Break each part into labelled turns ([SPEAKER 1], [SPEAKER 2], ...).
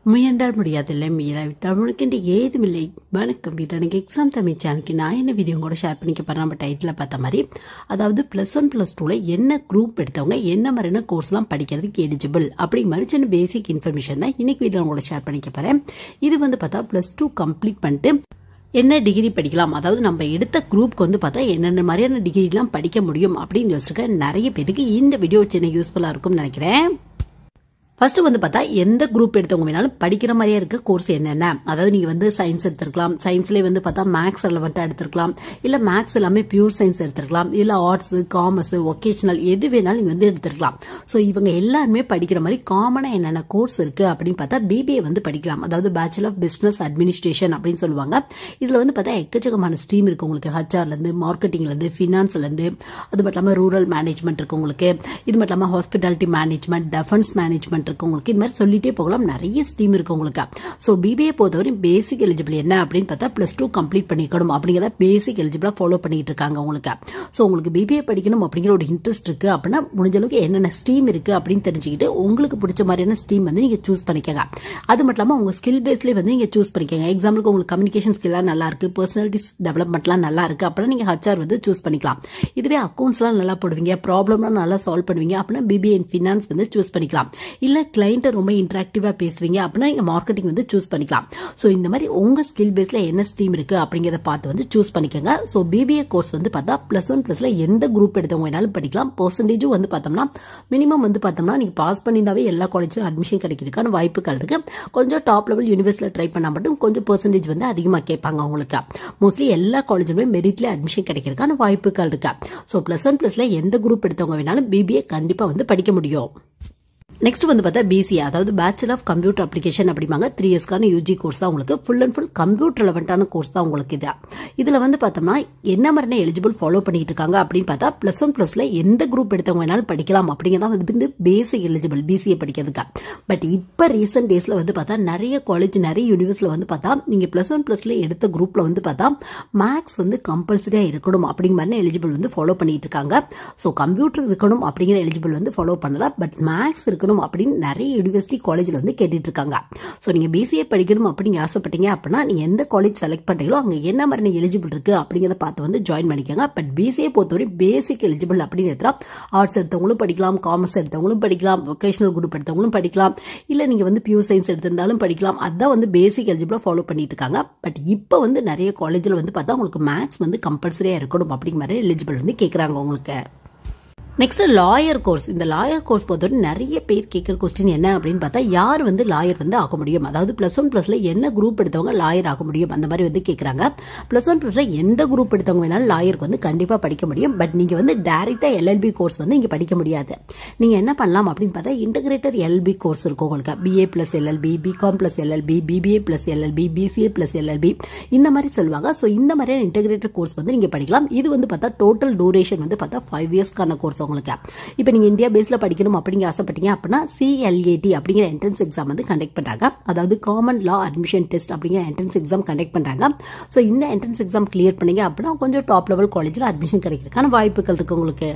[SPEAKER 1] முயன்றால் முடியாதில்லை மீறாவிட்டால் முழுக்கின்ற ஏதுமில்லை வணக்கம் வீட்டு எனக்கு எக்ஸாம் தமிழ் சேனலுக்கு நான் என்ன வீடியோ கூட ஷேர் பண்ணிக்க போகிறேன் நம்ம டைட்டில் பார்த்த மாதிரி அதாவது ப்ளஸ் ஒன் ப்ளஸ் டூவில் என்ன குரூப் எடுத்தவங்க என்ன மாதிரியான கோர்ஸ்லாம் படிக்கிறதுக்கு எலிஜிபிள் அப்படி மாதிரி சின்ன பேசிக் இன்ஃபர்மேஷன் தான் இன்னைக்கு வீடியோ உங்களோட ஷேர் பண்ணிக்க போகிறேன் இது வந்து பார்த்தா ப்ளஸ் டூ கம்ப்ளீட் பண்ணிட்டு என்ன டிகிரி படிக்கலாம் அதாவது நம்ம எடுத்த குரூப்க்கு வந்து பார்த்தா என்னென்ன மாதிரியான டிகிரிலாம் படிக்க முடியும் அப்படின்னு யோசிச்சுக்க நிறைய பேருக்கு இந்த வீடியோ சின்ன யூஸ்ஃபுல்லாக இருக்கும்னு நினைக்கிறேன் ஃபர்ஸ்ட் வந்து பார்த்தா எந்த குரூப் எடுத்தவங்க வேணாலும் படிக்கிற மாதிரியே இருக்க கோர்ஸ் என்னென்ன அதாவது நீங்க வந்து சயின்ஸ் எடுத்திருக்கலாம் சயின்ஸ்லேயே வந்து பார்த்தா மேக்ஸ் ரெலவெண்ட்டாக எடுத்திருக்கலாம் இல்லை மேக்ஸ் எல்லாமே பியூர் சயின்ஸ் எடுத்திருக்கலாம் இல்லை ஆர்ட்ஸ் காமர்ஸ் ஒகேஷனல் எது வேணாலும் நீங்க வந்து எடுத்திருக்கலாம் ஸோ இவங்க எல்லாருமே படிக்கிற மாதிரி காமனாக என்னென்ன கோர்ஸ் இருக்கு அப்படின்னு பார்த்தா பிபிஏ வந்து படிக்கலாம் அதாவது பேச்சுலர் ஆஃப் பிசினஸ் அட்மினிஸ்ட்ரேஷன் அப்படின்னு சொல்லுவாங்க இதுல வந்து பார்த்தா எக்கச்சக்கமான ஸ்ட்ரீம் இருக்கு உங்களுக்கு ஹச்ஆர்லேருந்து மார்க்கெட்டிங்லேருந்து ஃபினான்ஸ்லேருந்து அது மட்டும் இல்லாமல் ரூரல் மேனேஜ்மெண்ட் இருக்கு உங்களுக்கு இது மட்டும் இல்லாமல் ஹாஸ்பிட்டாலிட்டி மேனேஜ்மெண்ட் டெஃபென்ஸ் மேனேஜ்மெண்ட் இருக்கு உங்களுக்கு இது மாதிரி சொல்லிட்டே போகலாம் நிறைய ஸ்ட்ரீம் இருக்கு உங்களுக்கு ஸோ பிபிஏ பொறுத்தவரை பேசிக் எலிஜிபிள் என்ன அப்படின்னு பார்த்தா பிளஸ் டூ கம்ப்ளீட் பண்ணிக்கணும் அப்படிங்கிறத பேசிக் எலிஜிபிளா ஃபாலோ பண்ணிட்டு இருக்காங்க உங்களுக்கு ஸோ உங்களுக்கு பிபிஏ படிக்கணும் அப்படிங்கிற ஒரு இன்ட்ரெஸ்ட் இருக்கு அப்படின்னா முடிஞ்ச அளவுக்கு என்னென்ன ஸ்ட்ரீம் இருக்கு அப்படின்னு தெரிஞ்சுக்கிட்டு உங்களுக்கு பிடிச்ச மாதிரியான ஸ்ட்ரீம் வந்து நீங்க சூஸ் பண்ணிக்கங்க அது மட்டும் இல்லாமல் உங்க ஸ்கில் பேஸ்லேயே வந்து நீங்க சூஸ் பண்ணிக்கங்க எக்ஸாம்பிளுக்கு உங்களுக்கு கம்யூனிகேஷன் ஸ்கில்லாம் நல்லா இருக்கு பர்சனாலிட்டிஸ் டெவலப்மெண்ட்லாம் நல்லா இருக்கு அப்படின்னா நீங்க ஹச்ஆர் வந்து சூஸ் பண்ணிக்கலாம் இதுவே அக்கௌண்ட்ஸ்லாம் நல்லா போடுவீங்க ப்ராப்ளம்லாம் நல்லா சால்வ் பண்ணுவீங்க அப்படின்னா பிபிஏ இன் ஃபினான்ஸ் வந்து சூஸ் பண்ணிக்கலாம் இல்ல கிளைண்ட்டை ரொம்ப இன்ட்ராக்டிவா பேசுவீங்க அப்படின்னா நீங்க மார்க்கெட்டிங் வந்து சூஸ் பண்ணிக்கலாம் ஸோ இந்த மாதிரி உங்க ஸ்கில் பேஸ்ல என்ன ஸ்ட்ரீம் இருக்கு அப்படிங்கிறத பார்த்து வந்து சூஸ் பண்ணிக்கோங்க ஸோ பிபிஏ கோர்ஸ் வந்து பார்த்தா பிளஸ் ஒன் பிளஸ்ல எந்த குரூப் எடுத்தவங்க வேணாலும் படிக்கலாம் பர்சன்டேஜும் வந்து பார்த்தோம்னா மினிமம் வந்து பார்த்தோம்னா நீங்க பாஸ் பண்ணியிருந்தாவே எல்லா காலேஜ்லயும் அட்மிஷன் கிடைக்கிறதுக்கான வாய்ப்புகள் இருக்கு கொஞ்சம் டாப் லெவல் யூனிவர்சிட்டியில் ட்ரை பண்ணா மட்டும் கொஞ்சம் பர்சன்டேஜ் வந்து அதிகமாக கேட்பாங்க உங்களுக்கு மோஸ்ட்லி எல்லா காலேஜுமே மெரிட்ல அட்மிஷன் கிடைக்கிறதுக்கான வாய்ப்புகள் இருக்கு ஸோ பிளஸ் ஒன் பிளஸ்ல எந்த குரூப் எடுத்தவங்க வேணாலும் பிபிஏ கண்டிப்பாக வந்து படிக்க முடியும் நெக்ஸ்ட் வந்து பார்த்தா பிசிஏ அதாவது பேச்சுலர் ஆஃப் கம்ப்யூட்டர் அப்ளிகேஷன் அப்படிம்பாங்க த்ரீ இயர்ஸ்க்கான யூஜி கோர்ஸ் தான் உங்களுக்கு ஃபுல் அண்ட் ஃபுல் கம்ப்யூட்டர் ரெலவெண்ட்டான கோர்ஸ் தான் உங்களுக்கு இது இதில் வந்து பார்த்தோம்னா என்ன மாதிரியான எலிஜிபிள் ஃபாலோ பண்ணிட்டு இருக்காங்க அப்படின்னு பார்த்தா ப்ளஸ் ஒன் ப்ளஸ்ல எந்த குரூப் எடுத்தவங்க வேணாலும் படிக்கலாம் அப்படிங்கிறதா வந்து பேசிக் எலிஜிபிள் பிசிஏ படிக்கிறதுக்கு பட் இப்போ ரீசெண்ட் டேஸில் வந்து பார்த்தா நிறைய காலேஜ் நிறைய யூனிவர்ஸில் வந்து பார்த்தா நீங்கள் ப்ளஸ் ஒன் ப்ளஸ்ல எடுத்த குரூப்பில் வந்து பார்த்தா மேக்ஸ் வந்து கம்பல்சரியாக இருக்கணும் அப்படிங்கிற மாதிரி எலிஜிபிள் வந்து ஃபாலோ பண்ணிட்டு இருக்காங்க ஸோ கம்ப்யூட்டர் இருக்கணும் அப்படிங்கிற எலிஜிபிள் வந்து ஃபாலோ பண்ணல பட் மேக்ஸ் இருக்கணும் இருக்கணும் அப்படின்னு நிறைய யூனிவர்சிட்டி காலேஜில் வந்து கேட்டுட்டு இருக்காங்க ஸோ நீங்கள் பிசிஏ படிக்கணும் அப்படின்னு ஆசைப்பட்டீங்க அப்படின்னா நீங்கள் எந்த காலேஜ் செலக்ட் பண்ணுறீங்களோ அங்கே என்ன மாதிரி எலிஜிபிள் இருக்கு அப்படிங்கிறத பார்த்து வந்து ஜாயின் பண்ணிக்கோங்க பட் பிசிஏ பொறுத்தவரை பேசிக் எலிஜிபிள் அப்படின்னு எடுத்தா ஆர்ட்ஸ் எடுத்தவங்களும் படிக்கலாம் காமர்ஸ் எடுத்தவங்களும் படிக்கலாம் வொகேஷனல் குரூப் எடுத்தவங்களும் படிக்கலாம் இல்லை நீங்கள் வந்து பியூர் சயின்ஸ் எடுத்திருந்தாலும் படிக்கலாம் அதான் வந்து பேசிக் எலிஜிபிளாக ஃபாலோ பண்ணிட்டு இருக்காங்க பட் இப்போ வந்து நிறைய காலேஜில் வந்து பார்த்தா உங்களுக்கு மேக்ஸ் வந்து கம்பல்சரியாக இருக்கணும் அப்படிங்கிற மாதிரி எலிஜிபிள் வந்து கேட்குறாங்க உங்களுக்கு நெக்ஸ்ட் லாயர் கோர்ஸ் இந்த லாயர் கோர்ஸ் பொறுத்தவரை நிறைய பேர் கேட்குற கொஸ்டின் என்ன அப்படின்னு பார்த்தா யார் வந்து லாயர் வந்து ஆக முடியும் அதாவது பிளஸ் ஒன் பிளஸ்ல என்ன குரூப் எடுத்தவங்க லாயர் ஆக முடியும் அந்த மாதிரி வந்து கேட்குறாங்க பிளஸ் ஒன் பிளஸ்ல எந்த குரூப் எடுத்தவங்க வேணாலும் லாயருக்கு வந்து கண்டிப்பாக படிக்க முடியும் பட் நீங்க வந்து டைரக்டா எல்எல்பி கோர்ஸ் வந்து இங்க படிக்க முடியாது நீங்க என்ன பண்ணலாம் அப்படின்னு பார்த்தா இன்டகிரேட்டர் எல்பி கோர்ஸ் இருக்கும் உங்களுக்கு BA plus LLB BCom plus LLB BBA plus LLB BCA plus LLB இந்த மாதிரி சொல்லுவாங்க ஸோ இந்த மாதிரியான இன்டகிரேட்டர் கோர்ஸ் வந்து நீங்க படிக்கலாம் இது வந்து பார்த்தா டோட்டல் டூரேஷன் வந்து பார்த்தா ஃபைவ் இயர்ஸ்க்கான கோர்ஸ் உங்களுக்கு இப்போ நீங்கள் இந்தியா பேஸில் படிக்கணும் அப்படிங்க ஆசைப்பட்டீங்க அப்படின்னா சிஎல்ஏடி அப்படிங்கிற என்ட்ரன்ஸ் எக்ஸாம் வந்து கண்டக்ட் பண்ணுறாங்க அதாவது காமன் லா அட்மிஷன் டெஸ்ட் அப்படிங்கிற என்ட்ரன்ஸ் எக்ஸாம் கண்டக்ட் பண்ணுறாங்க ஸோ இந்த என்ட்ரன்ஸ் எக்ஸாம் கிளியர் பண்ணீங்க அப்படின்னா கொஞ்சம் டாப் லெவல் காலேஜில் அட்மிஷன் கிடைக்கிறதுக்கான வாய்ப்புகள் இருக்கு உங்களுக்கு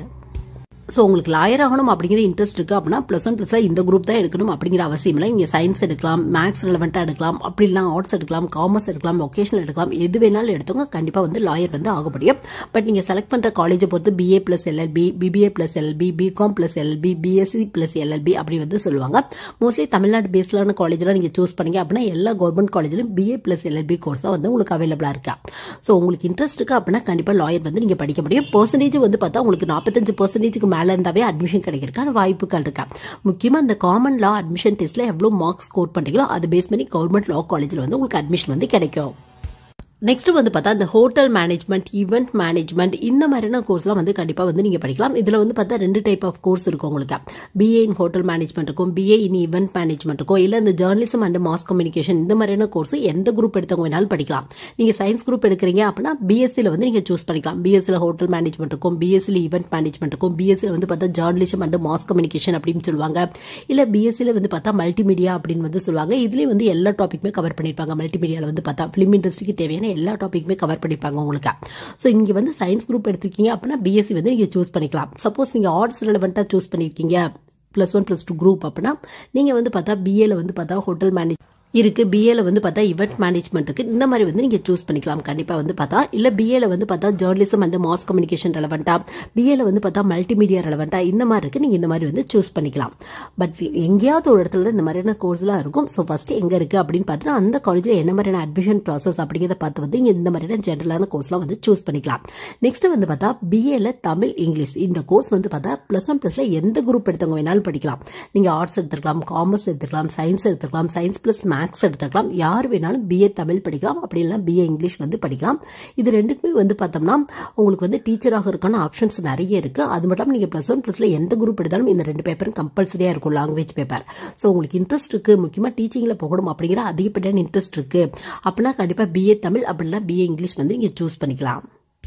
[SPEAKER 1] ஸோ உங்களுக்கு லாயர் ஆகணும் அப்படிங்கிற இன்ட்ரெஸ்ட் இருக்கு அப்படின்னா ப்ளஸ் ஒன் ப்ளஸ்ல இந்த குரூப் தான் எடுக்கணும் அப்படிங்கிற அவசியம் இல்லை நீங்கள் சயின்ஸ் எடுக்கலாம் மேக்ஸ் ரிலவெண்ட்டாக எடுக்கலாம் அப்படி இல்லைனா ஆர்ட்ஸ் எடுக்கலாம் காமர்ஸ் எடுக்கலாம் ஒகேஷனல் எடுக்கலாம் எது வேணாலும் எடுத்தவங்க கண்டிப்பாக வந்து லாயர் வந்து ஆக முடியும் பட் நீங்கள் செலக்ட் பண்ணுற காலேஜை பொறுத்து BA plus LLB BBA plus LB BCom plus LB BSc plus LLB அப்படி வந்து சொல்லுவாங்க மோஸ்ட்லி தமிழ்நாடு பேஸ்லான காலேஜில் நீங்கள் சூஸ் பண்ணீங்க அப்படின்னா எல்லா கவர்மெண்ட் காலேஜிலும் பிஏ பிளஸ் எல்எல்பி கோர்ஸ் தான் வந்து உங்களுக்கு அவைலபிளாக இருக்கா ஸோ உங்களுக்கு இன்ட்ரெஸ்ட் இருக்கு அப்படின்னா கண்டிப்பாக லாயர் வந்து நீங்கள் படிக்க முடியும் பர்சன்டேஜ் வந்து பார்த்தா உங்களுக்கு நாற்பத்தஞ்சு பர்சன்டேஜுக்கு மேலே இருந்தாவே அட்மிஷன் கிடைக்கிறதுக்கான வாய்ப்புகள் இருக்கா முக்கியமாக இந்த காமன் லா அட்மிஷன் டெஸ்ட்ல எவ்வளோ மார்க்ஸ் ஸ்கோர் பண்ணுறீங்களோ அது பேஸ் பண்ணி கவர்மெண்ட் லா காலேஜில் வந்து உங்களுக்கு அட்மிஷன் வந்து கிடைக்கும் நெக்ஸ்ட் வந்து பார்த்தா இந்த ஹோட்டல் மேனேஜ்மெண்ட் ஈவெண்ட் மேனேஜ்மெண்ட் இந்த மாதிரியான கோர்ஸ்லாம் வந்து கண்டிப்பாக வந்து நீங்கள் படிக்கலாம் இதில் வந்து பார்த்தா ரெண்டு டைப் ஆஃப் கோர்ஸ் இருக்கும் உங்களுக்கு பிஏ இன் ஹோட்டல் மேனேஜ்மெண்ட் இருக்கும் பிஏ இன் ஈவெண்ட் மேனேஜ்மெண்ட் இருக்கும் இல்லை இந்த ஜேர்னலிசம் அண்ட் மாஸ் கம்யூனிகேஷன் இந்த மாதிரியான கோர்ஸ் எந்த குரூப் எடுத்தவங்க வேணாலும் படிக்கலாம் நீங்கள் சயின்ஸ் குரூப் எடுக்கிறீங்க அப்படின்னா பிஎஸ்சியில் வந்து நீங்கள் சூஸ் பண்ணிக்கலாம் பிஎஸ்சியில் ஹோட்டல் மேனேஜ்மெண்ட் இருக்கும் பிஎஸ்சியில் ஈவெண்ட் மேனேஜ்மெண்ட் இருக்கும் பிஎஸ்சியில் வந்து பார்த்தா ஜேர்னலிசம் அண்ட் மாஸ் கம்யூனிகேஷன் அப்படின்னு சொல்லுவாங்க இல்லை பிஎஸ்சியில் வந்து பார்த்தா மல்டிமீடியா அப்படின்னு வந்து சொல்லுவாங்க இதுலேயும் வந்து எல்லா டாப்பிக்குமே கவர் பண்ணியிருப்பாங்க மல்டிமீடியாவில் வந்து பார்த்தா ஃபிலிம் இண்டஸ்ட்ரிக்கு தேவையான எல்லா டாப்பிக்குமே கவர் பண்ணிப்பாங்க உங்களுக்கு ஸோ இங்கே வந்து சயின்ஸ் குரூப் எடுத்திருக்கீங்க அப்படின்னா பிஎஸ்சி வந்து நீங்கள் சூஸ் பண்ணிக்கலாம் சப்போஸ் நீங்கள் ஆர்ட்ஸ் ரிலவெண்ட்டாக சூஸ் பண்ணியிருக்கீங்க plus one plus two group அப்படின்னா நீங்கள் வந்து பார்த்தா பிஏல வந்து பார்த்தா ஹோட்டல் மேனேஜ் இருக்கு பிஏல வந்து பார்த்தா இவெண்ட் மேனேஜ்மெண்ட் இருக்கு இந்த மாதிரி வந்து நீங்க சூஸ் பண்ணிக்கலாம் கண்டிப்பா வந்து பார்த்தா இல்ல பிஏல வந்து பார்த்தா ஜேர்னலிசம் அண்ட் மாஸ் கம்யூனிகேஷன் ரெலவெண்டா பிஏல வந்து பார்த்தா மல்டிமீடியா ரெலவெண்டா இந்த மாதிரி இருக்கு நீங்க இந்த மாதிரி வந்து சூஸ் பண்ணிக்கலாம் பட் எங்கேயாவது ஒரு இடத்துல தான் இந்த மாதிரியான கோர்ஸ்லாம் இருக்கும் ஸோ ஃபர்ஸ்ட் எங்க இருக்கு அப்படின்னு பார்த்தா அந்த காலேஜில் என்ன மாதிரியான அட்மிஷன் ப்ராசஸ் அப்படிங்கிறத பார்த்து வந்து இங்க இந்த மாதிரியான ஜென்ரலான கோர்ஸ்லாம் வந்து சூஸ் பண்ணிக்கலாம் நெக்ஸ்ட் வந்து பார்த்தா பிஏல தமிழ் இங்கிலீஷ் இந்த கோர்ஸ் வந்து பார்த்தா பிளஸ் ஒன் பிளஸ்ல எந்த குரூப் எடுத்தவங்க வேணாலும் படிக்கலாம் நீங்க ஆர்ட்ஸ் எடுத்துக்கலாம் காமர்ஸ் எடுத்துக்கலாம் சயின்ஸ் எடுத்துக்கலாம் சயின்ஸ் பிளஸ் மேக்ஸ் எடுத்துக்கலாம் யார் வேணாலும் பிஏ தமிழ் படிக்கலாம் அப்படி இல்லைனா பிஏ இங்கிலீஷ் வந்து படிக்கலாம் இது ரெண்டுக்குமே வந்து பார்த்தோம்னா உங்களுக்கு வந்து டீச்சராக இருக்கான ஆப்ஷன்ஸ் நிறைய இருக்கு அது மட்டும் இல்லாமல் நீங்கள் ப்ளஸ் ஒன் ப்ளஸ்ல எந்த குரூப் எடுத்தாலும் இந்த ரெண்டு பேப்பரும் கம்பல்சரியாக இருக்கும் லாங்குவேஜ் பேப்பர் ஸோ உங்களுக்கு இன்ட்ரெஸ்ட் இருக்கு முக்கியமாக டீச்சிங்கில் போகணும் அப்படிங்கிற அதிகப்படியான இன்ட்ரெஸ்ட் இருக்கு அப்படின்னா கண்டிப்பாக பிஏ தமிழ் அப்படின்னா பிஏ இங்கிலீஷ் வந்து நீங்கள் சூஸ் பண்ணிக்கலாம்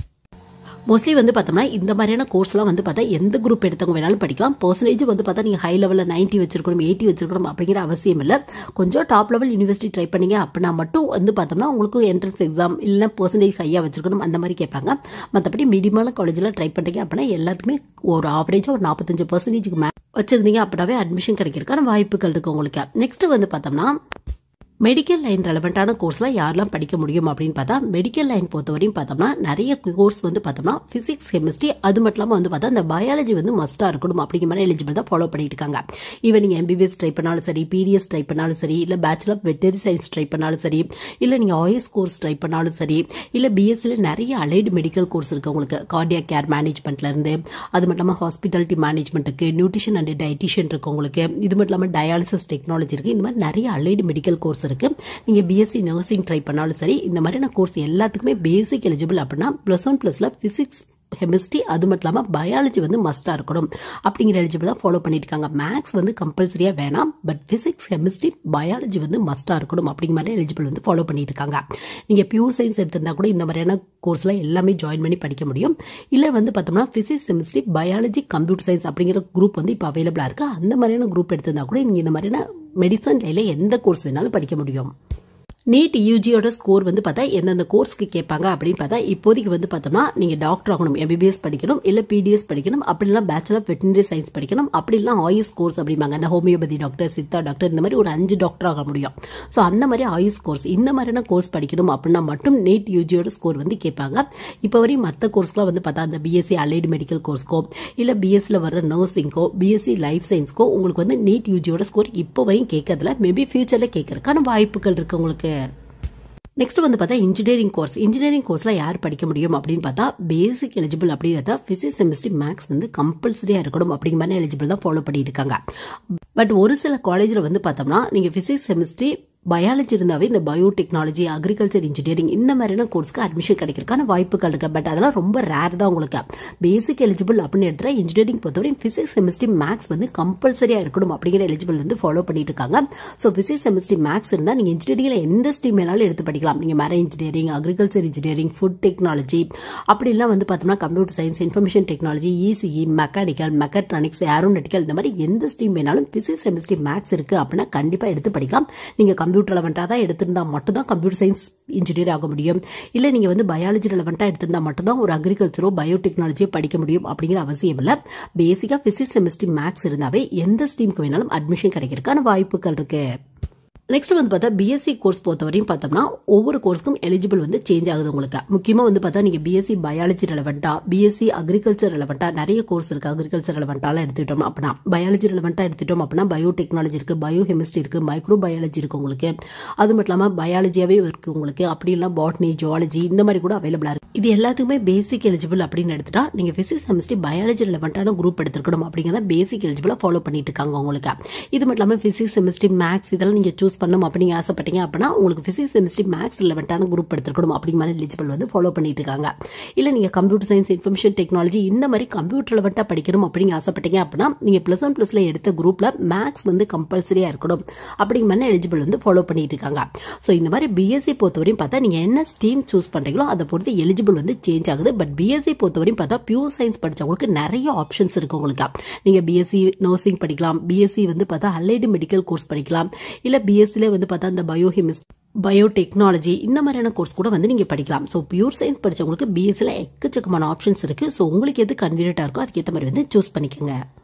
[SPEAKER 1] மோஸ்ட்லி வந்து பார்த்தோம்னா இந்த மாதிரியான கோர்ஸ்லாம் வந்து பார்த்தா எந்த குரூப் எடுத்தவங்க வேணாலும் படிக்கலாம் பர்சன்டேஜ் வந்து பார்த்தா நீங்கள் ஹை லெவலில் நைன்ட்டி வச்சிருக்கணும் எயிட்டி வச்சிருக்கணும் அப்படிங்கிற அவசியம் இல்லை கொஞ்சம் டாப் லெவல் யூனிவர்சிட்டி ட்ரை பண்ணீங்க அப்படின்னா மட்டும் வந்து பார்த்தோம்னா உங்களுக்கு என்ட்ரன்ஸ் எக்ஸாம் இல்லைனா பர்சன்டேஜ் ஹையாக வச்சிருக்கணும் அந்த மாதிரி கேட்பாங்க மற்றபடி மீடியமான காலேஜில் ட்ரை பண்ணுறீங்க அப்படின்னா எல்லாத்துக்குமே ஒரு ஆவரேஜாக ஒரு நாற்பத்தஞ்சு பர்சன்டேஜுக்கு மே வச்சிருந்தீங்க அப்படின்னாவே அட்மிஷன் கிடைக்கிறதுக்கான வாய்ப்புகள் இருக்கு உங்களுக்கு நெக்ஸ்ட் வந்து பார்த்தோம்னா மெடிக்கல் லைன் ரெலவெண்ட்டான கோர்ஸ்லாம் யாரெல்லாம் படிக்க முடியும் அப்படின்னு பார்த்தா மெடிக்கல் லைன் பொறுத்தவரையும் பார்த்தோம்னா நிறைய கோர்ஸ் வந்து பார்த்தோம்னா ஃபிசிக்ஸ் கெமிஸ்ட்ரி அது மட்டும் இல்லாமல் வந்து பார்த்தா இந்த பயாலஜி வந்து மஸ்ட்டாக இருக்கணும் அப்படிங்கிற மாதிரி எலிஜிபிள் தான் ஃபாலோ பண்ணிட்டு இருக்காங்க ஈவன் நீங்கள் எம்பிபிஎஸ் ட்ரை பண்ணாலும் சரி பிடிஎஸ் ட்ரை பண்ணாலும் சரி இல்லை bachelor of veterinary science try பண்ணாலும் சரி இல்லை நீங்கள் ஆயுஸ் கோர்ஸ் ட்ரை பண்ணாலும் சரி இல்லை பிஎஸ்சியில் நிறைய அலைடு மெடிக்கல் கோர்ஸ் இருக்குது உங்களுக்கு கார்டியா கேர் மேனேஜ்மெண்ட்லேருந்து அது மட்டும் இல்லாமல் ஹாஸ்பிட்டாலிட்டி மேனேஜ்மெண்ட்டுக்கு நியூட்ரிஷன் அண்ட் டயட்டிஷியன் இருக்கு உங்களுக்கு இது மட்டும் இல்லாமல் டயாலிசிஸ் டெக்னாலஜி இருக்குது இந்த மாதிரி நிறைய அலைடு மெடிக்கல் கோர்ஸ் இருக்கு நீங்க பிஎஸ்சி நர்சிங் ட்ரை பண்ணாலும் சரி இந்த மாதிரியான கோர்ஸ் எல்லாத்துக்குமே பேசிக் எலிஜிபிள் அப்படின்னா பிளஸ் ஒன் பிளஸ்ல பிசிக்ஸ் கெமிஸ்ட்ரி அது மட்டும் இல்லாமல் பயாலஜி வந்து மஸ்ட்டாக இருக்கணும் அப்படிங்கிற எலிஜிபிள் தான் ஃபாலோ பண்ணிட்டு இருக்காங்க மேக்ஸ் வந்து கம்பல்சரியாக வேணாம் பட் ஃபிசிக்ஸ் கெமிஸ்ட்ரி பயாலஜி வந்து மஸ்ட்டாக இருக்கணும் அப்படிங்கிற மாதிரி எலிஜிபிள் வந்து ஃபாலோ பண்ணிட்டு இருக்காங்க நீங்கள் பியூர் சயின்ஸ் எடுத்திருந்தா கூட இந்த மாதிரியான கோர்ஸ்லாம் எல்லாமே ஜாயின் பண்ணி படிக்க முடியும் இல்லை வந்து பார்த்தோம்னா physics chemistry biology computer science அப்படிங்கிற குரூப் வந்து இப்போ அவைலபிளாக இருக்குது அந்த மாதிரியான குரூப் எடுத்திருந்தா கூட நீங்கள் இந்த மாதிரியான மெடிசன் லைனில் எந்த கோர்ஸ் வேணாலும் படிக்க முடியும் நீட் யூஜியோட ஸ்கோர் வந்து பார்த்தா எந்தெந்த கோர்ஸ்க்கு கேட்பாங்க அப்படின்னு பார்த்தா இப்போதைக்கு வந்து பார்த்தோம்னா நீங்கள் டாக்டர் ஆகணும் எம்பிபிஎஸ் படிக்கணும் இல்லை பிடிஎஸ் படிக்கணும் அப்படி இல்லை பேச்சுலர் வெட்டினரி சயின்ஸ் படிக்கணும் அப்படி இல்லை ஆயுஷ் கோர்ஸ் அப்படிம்பாங்க அந்த ஹோமியோபதி டாக்டர் சித்தா டாக்டர் இந்த மாதிரி ஒரு அஞ்சு டாக்டர் ஆக முடியும் ஸோ அந்த மாதிரி ஆயுஷ் கோர்ஸ் இந்த மாதிரியான கோர்ஸ் படிக்கணும் அப்படின்னா மட்டும் நீட் யூஜியோட ஸ்கோர் வந்து கேட்பாங்க இப்போ வரையும் மற்ற கோர்ஸ்க்குலாம் வந்து பார்த்தா அந்த பிஎஸ்சி அலைடு மெடிக்கல் கோர்ஸ்க்கோ இல்லை பிஎஸ்சியில் வர நர்சிங்க்கோ பிஎஸ்சி லைஃப் சயின்ஸ்க்கோ உங்களுக்கு வந்து நீட் யூஜியோட ஸ்கோர் இப்போ வரையும் கேட்கறதுல மேபி ஃபியூச்சரில் கேட்கறதுக்கான வாய்ப்புகள் இருக்கு உங்களுக்கு நெக்ஸ்ட் வந்து பார்த்தா இன்ஜினியரிங் கோர்ஸ் இன்ஜினியரிங் கோர்ஸ்ல யார் படிக்க முடியும் அப்படின்னு பார்த்தா பேசிக் எலிஜிபிள் அப்படின்றத பிசிக்ஸ் செமிஸ்ட்ரி மேக்ஸ் வந்து கம்பல்சரியா இருக்கணும் அப்படிங்கிற மாதிரி எலிஜிபிள் தான் ஃபாலோ பண்ணிட்டு இருக்காங்க பட் ஒரு சில காலேஜில் வந்து பார்த்தோம்னா நீங்க பிசிக்ஸ் செமிஸ்ட்ரி பயாலஜி இருந்தாவே இந்த பயோடெக்னாலஜி அக்ரிகல்ச்சர் இன்ஜினியரிங் இந்த மாதிரியான கோர்ஸ்க்கு அட்மிஷன் கிடைக்கிறதுக்கான வாய்ப்புகள் இருக்கு பட் அதெல்லாம் ரொம்ப ரேர் தான் உங்களுக்கு பேசிக் எலிஜிபிள் அப்படின்னு எடுத்துட்டா இன்ஜினியரிங் பொறுத்தவரை பிசிக்ஸ் செமிஸ்ட்ரி மேக்ஸ் வந்து கம்பல்சரியா இருக்கணும் அப்படிங்கிற எலிஜிபிள் வந்து ஃபாலோ பண்ணிட்டு இருக்காங்க ஸோ பிசிக்ஸ் செமிஸ்ட்ரி மேக்ஸ் இருந்தால் நீங்க இன்ஜினியரிங்ல எந்த ஸ்ட்ரீம் வேணாலும் எடுத்து படிக்கலாம் நீங்க மேர engineering agriculture engineering food technology அப்படிலாம் வந்து பார்த்தோம்னா computer science information technology ECE mechanical mechatronics aeronautical இந்த மாதிரி எந்த ஸ்ட்ரீம் வேணாலும் பிசிக்ஸ் செமிஸ்ட்ரி மேக்ஸ் இருக்கு அப்படின்னா கண்டிப்பா எடுத்து படிக்கலாம் நீங்க கம்ப்யூட்டர் ரெலவெண்ட்டாக தான் எடுத்திருந்தா மட்டும்தான் கம்ப்யூட்டர் சயின்ஸ் இன்ஜினியர் ஆக முடியும் இல்லை நீங்கள் வந்து பயாலஜி ரெலவெண்ட்டாக எடுத்திருந்தா மட்டும்தான் ஒரு அக்ரிகல்ச்சரோ பயோடெக்னாலஜியோ படிக்க முடியும் அப்படிங்கிற அவசியம் இல்லை பேசிக்காக பிசிக்ஸ் செமிஸ்ட்ரி மேக்ஸ் இருந்தாவே எந்த ஸ்ட்ரீமுக்கு வேணாலும் அட்மிஷன் கிடைக்கிறதுக்கான வாய்ப்புகள் இருக்கு நெக்ஸ்ட் வந்து பார்த்தா பிஎஸ்சி கோர்ஸ் பொறுத்தவரையும் பார்த்தோம்னா ஒவ்வொரு கோர்ஸ்க்கும் எலிஜிபிள் வந்து சேஞ்ச் ஆகுது உங்களுக்கு முக்கியமாக வந்து பார்த்தா நீங்கள் பிஎஸ்சி பயாலஜி ரெலவெண்ட்டா பிஎஸ்சி அக்ரிகல்ச்சர் ரெலவெண்ட்டா நிறைய கோர்ஸ் இருக்கு அக்ரிகல்ச்சர் ரெலவெண்ட்டாலாம் எடுத்துட்டோம் அப்படின்னா பயாலஜி ரெலவெண்ட்டாக எடுத்துட்டோம் அப்படின்னா பயோடெக்னாலஜி இருக்கு பயோ கெமிஸ்ட்ரி இருக்கு மைக்ரோ பயாலஜி இருக்கு உங்களுக்கு அது மட்டும் இல்லாமல் பயாலஜியாவே இருக்கு உங்களுக்கு அப்படி இல்லை பாட்னி ஜுவாலஜி இந்த மாதிரி கூட அவைலபிளாக இருக்கு இது எல்லாத்துக்குமே பேசிக் எலிஜிபிள் அப்படின்னு எடுத்துட்டா நீங்கள் பிசிக்ஸ் கெமிஸ்ட்ரி பயாலஜி ரெலவெண்ட்டான குரூப் எடுத்துருக்கணும் அப்படிங்கிறத பேசிக் எலிஜிபிளாக ஃபாலோ பண்ணிட்டு இருக்காங்க உங்களுக்கு இது மட்டும் இல்லாமல் பிசிக்ஸ் கெமிஸ்ட்ரி மேக்ஸ் இதெல்லாம் நீங்கள் சூஸ் பண்ணணும் அப்படிங்க ஆசைப்பட்டீங்க அப்படின்னா உங்களுக்கு பிசிக்ஸ் கெமிஸ்ட்ரி மேக்ஸ் ரிலவெண்ட்டான குரூப் எடுத்துக்கணும் அப்படிங்கிற மாதிரி எலிஜிபிள் வந்து ஃபாலோ பண்ணிட்டு இருக்காங்க இல்லை நீங்கள் கம்ப்யூட்டர் சயின்ஸ் இன்ஃபர்மேஷன் டெக்னாலஜி இந்த மாதிரி கம்ப்யூட்டர் ரிலவெண்ட்டாக படிக்கணும் அப்படிங்க ஆசைப்பட்டீங்க அப்படின்னா நீங்கள் ப்ளஸ் ஒன் ப்ளஸில் எடுத்த குரூப்பில் மேக்ஸ் வந்து கம்பல்சரியாக இருக்கணும் அப்படிங்கிற மாதிரி எலிஜிபிள் வந்து ஃபாலோ பண்ணிட்டு இருக்காங்க ஸோ இந்த மாதிரி பிஎஸ்சி பொறுத்தவரையும் பார்த்தா நீங்கள் என்ன ஸ்ட்ரீம் சூஸ் பண்ணுறீங்களோ அதை பொறுத்து எலிஜிபிள் வந்து சேஞ்ச் ஆகுது பட் பிஎஸ்சி பொறுத்தவரையும் பார்த்தா பியூர் சயின்ஸ் படித்தவங்களுக்கு நிறைய ஆப்ஷன்ஸ் இருக்கு உங்களுக்கு நீங்கள் பிஎஸ்சி நர்சிங் படிக்கலாம் பிஎஸ்சி வந்து பார்த்தா அலைடு மெடிக்கல் கோர்ஸ் படிக்கலாம் இல்லை பிஎஸ்சியில் வந்து பார்த்தா இந்த பயோஹெமிஸ் பயோடெக்னாலஜி இந்த மாதிரியான கோர்ஸ் கூட வந்து நீங்கள் படிக்கலாம் ஸோ பியூர் சயின்ஸ் படித்தவங்களுக்கு பிஎஸ்சியில் எக்கச்சக்கமான ஆப்ஷன்ஸ் இருக்குது ஸோ உங்களுக்கு எது கன்வீனியண்ட்டாக இருக்கோ அதுக்கேற்ற மாதிரி வந்து சூஸ் பண்ணிக்கோங்க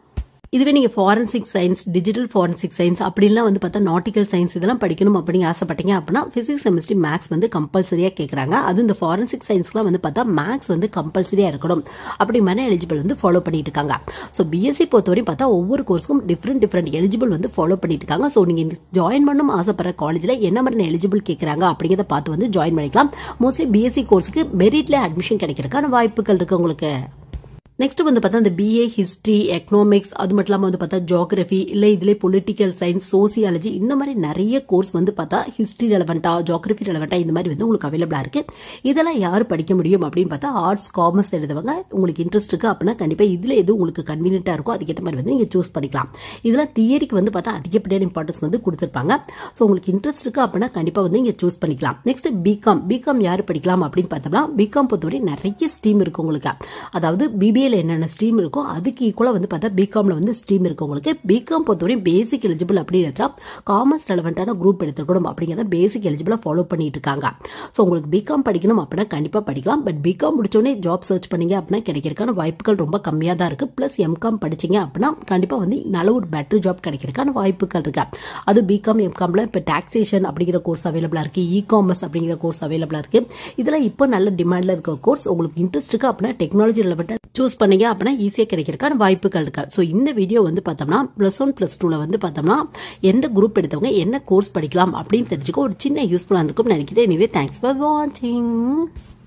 [SPEAKER 1] இதுவே நீங்கள் forensic science digital forensic science அப்படிலாம் வந்து பார்த்தா நாட்டிக்கல் சயின்ஸ் இதெல்லாம் படிக்கணும் அப்படின்னு ஆசைப்பட்டீங்க அப்படின்னா ஃபிசிக்ஸ் கெமிஸ்ட்ரி மேக்ஸ் வந்து கம்பல்சரியாக கேட்குறாங்க அது இந்த ஃபாரன்சிக் சயின்ஸ்க்குலாம் வந்து பார்த்தா மேக்ஸ் வந்து கம்பல்சரியாக இருக்கணும் அப்படி மாதிரி எலிஜிபிள் வந்து ஃபாலோ பண்ணிட்டு இருக்காங்க ஸோ பிஎஸ்சி பொறுத்தவரையும் பார்த்தா ஒவ்வொரு கோர்ஸுக்கும் டிஃப்ரெண்ட் டிஃப்ரெண்ட் எலிஜிபிள் வந்து ஃபாலோ பண்ணிட்டு இருக்காங்க ஸோ நீங்கள் ஜாயின் பண்ணணும் ஆசைப்படுற காலேஜில் என்ன மாதிரி எலிஜிபிள் கேட்குறாங்க அப்படிங்கிறத பார்த்து வந்து ஜாயின் பண்ணிக்கலாம் மோஸ்ட்லி பிஎஸ்சி கோர்ஸுக்கு மெரிட்ல அட்மிஷன் கிடைக்கிறதுக்கான வாய்ப்புகள் இருக்கு உங்களுக்கு நெக்ஸ்ட் வந்து பார்த்தா இந்த பிஏ ஹிஸ்ட்ரி எக்கனாமிக்ஸ் அது மட்டும் இல்லாமல் வந்து பார்த்தா ஜியாகிரபி இல்லை இதிலே பொலிட்டிக்கல் சயின்ஸ் சோசியாலஜி இந்த மாதிரி நிறைய கோர்ஸ் வந்து பார்த்தா ஹிஸ்ட்ரி ரெலவெண்டா ஜியாகிரபி ரெலவெண்டா இந்த மாதிரி வந்து உங்களுக்கு அவைலபிளாக இருக்கு இதெல்லாம் யார் படிக்க முடியும் அப்படின்னு பார்த்தா ஆர்ட்ஸ் காமர்ஸ் எழுதுவங்க உங்களுக்கு இன்ட்ரெஸ்ட் இருக்கு அப்படின்னா கண்டிப்பாக இதில் எது உங்களுக்கு கன்வீனியன்ட்டாக இருக்கோ அதுக்கேற்ற மாதிரி வந்து நீங்கள் சூஸ் பண்ணிக்கலாம் இதெல்லாம் தியரிக்கு வந்து பார்த்தா அதிகப்படியான இம்பார்ட்டன்ஸ் வந்து கொடுத்துருப்பாங்க ஸோ உங்களுக்கு இன்ட்ரெஸ்ட் இருக்கு அப்படின்னா கண்டிப்பாக வந்து நீங்கள் சூஸ் பண்ணிக்கலாம் நெக்ஸ்ட் பிகாம் பிகாம் யார் படிக்கலாம் அப்படின்னு பார்த்தோம்னா பிகாம் பொறுத்தவரை நிறைய ஸ்ட்ரீம் இருக்கு உங்களுக்கு அதாவது பிபிஏ பிஏல என்னென்ன ஸ்ட்ரீம் இருக்கோ அதுக்கு ஈக்குவலாக வந்து பார்த்தா பிகாமில் வந்து ஸ்ட்ரீம் இருக்கு உங்களுக்கு பிகாம் பொறுத்தவரையும் பேசிக் எலிஜிபிள் அப்படின்னு காமர்ஸ் ரெலவெண்ட்டான குரூப் எடுத்துக்கணும் அப்படிங்கிறத பேசிக் எலிஜிபிளாக ஃபாலோ பண்ணிட்டு இருக்காங்க ஸோ உங்களுக்கு பிகாம் படிக்கணும் அப்படின்னா கண்டிப்பாக படிக்கலாம் பட் பிகாம் முடிச்சோடனே ஜாப் சர்ச் பண்ணீங்க அப்படின்னா கிடைக்கிறதுக்கான வாய்ப்புகள் ரொம்ப கம்மியாக தான் இருக்குது ப்ளஸ் எம்காம் படிச்சீங்க அப்படின்னா கண்டிப்பாக வந்து நல்ல ஒரு பெட்டர் ஜாப் கிடைக்கிறதுக்கான வாய்ப்புகள் இருக்கு அது பிகாம் எம்காமில் இப்போ டாக்ஸேஷன் அப்படிங்கிற கோர்ஸ் அவைலபிளாக இருக்குது இ காமர்ஸ் அப்படிங்கிற கோர்ஸ் அவைலபிளாக இருக்குது இதெல்லாம் இப்போ நல்ல டிமாண்டில் இருக்க கோர்ஸ் உங்களுக்கு இன்ட்ரெஸ்ட் இருக்கு அப்படின்னா டெக்னாலஜி ரெலவெண்ட்டாக சூஸ் பண்ணீங்க அப்படின்னா ஈஸியாக கிடைக்கிறதுக்கான வாய்ப்புகள் இருக்கு ஸோ இந்த வீடியோ வந்து பார்த்தோம்னா ப்ளஸ் ஒன் ப்ளஸ் டூவில் வந்து பார்த்தோம்னா எந்த குரூப் எடுத்தவங்க என்ன கோர்ஸ் படிக்கலாம் அப்படின்னு தெரிஞ்சுக்க ஒரு சின்ன யூஸ்ஃபுல்லாக இருக்கும் நினைக்கிறேன் எனவே தேங்க்ஸ் ஃபார் வாட்சிங்